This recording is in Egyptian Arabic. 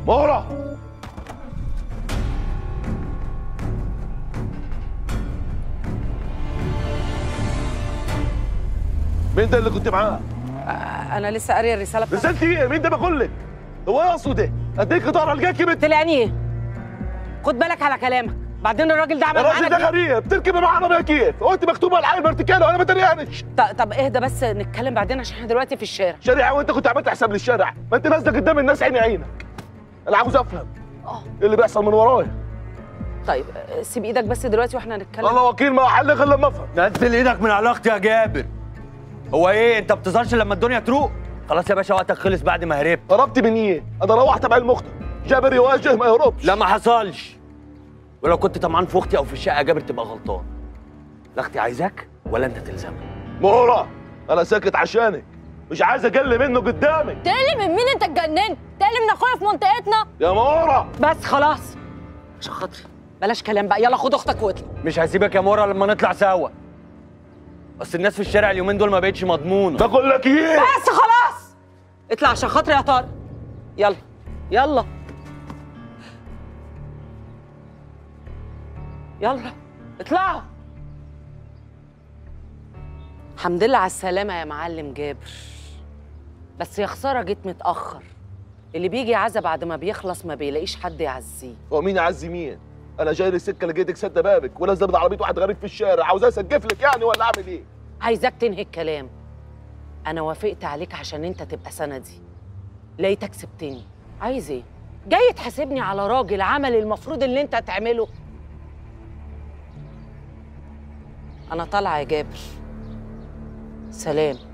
مهرة مين ده اللي كنت معاه؟ انا لسه قاريه الرساله بتاعتك رسالتي ايه؟ مين ده بقول لك؟ هو ايه اقصد اديك قطار الجاكي بت طلعني ايه خد بالك على كلامك بعدين الراجل ده عمل الراجل معانا ده كده. غريب بتركب معاه عربيه كيف؟ قلت مكتوبه على العين فيرتيكال وانا ما تريقنش ط- طب اهدى بس نتكلم بعدين عشان احنا دلوقتي في الشارع شارع وانت كنت عملت حساب للشارع ما انت نازله قدام الناس عيني عينك انا عاوز افهم اه ايه اللي بيحصل من ورايا طيب آه، سيب ايدك بس دلوقتي واحنا هنتكلم الله وكيل ما حل غير لما افهم نزل ايدك من علاقتي يا جابر هو ايه انت بتظهرش لما الدنيا تروق خلاص يا باشا وقتك خلص بعد ما هربت هربت من ايه؟ انا روحت مع المخطئ جابر يواجه ما يهربش لا ما حصلش ولو كنت طمعان في اختي او في الشقه يا جابر تبقى غلطان لا اختي عايزاك ولا انت تلزمها مهرة انا ساكت عشانك مش عايز اقل منه قدامك تقلي من مين انت اتجننت؟ تقلي من اخويا في منطقتنا؟ يا مهرة بس خلاص عشان خاطري بلاش كلام بقى يلا خد اختك واطلع مش هسيبك يا مورا لما نطلع سوا اصل الناس في الشارع اليومين دول ما بقتش مضمونه بقول لك ايه؟ بس خلاص اطلع عشان خاطري يا طارق يلا يلا يلا اطلعوا الحمد لله على السلامة يا معلم جابر بس يا خسارة جيت متأخر اللي بيجي عزا بعد ما بيخلص ما بيلاقيش حد يعزيه هو مين يعزي مين؟ انا جاي السكه لقيتك سد بابك ونازله من عربيه واحد غريب في الشارع عاوز اسقف لك يعني ولا اعمل ايه؟ عايزاك تنهي الكلام انا وافقت عليك عشان انت تبقى سندي لقيتك سبتني عايز ايه جاي تحاسبني على راجل عمل المفروض اللي انت تعمله انا طالعه يا جابر سلام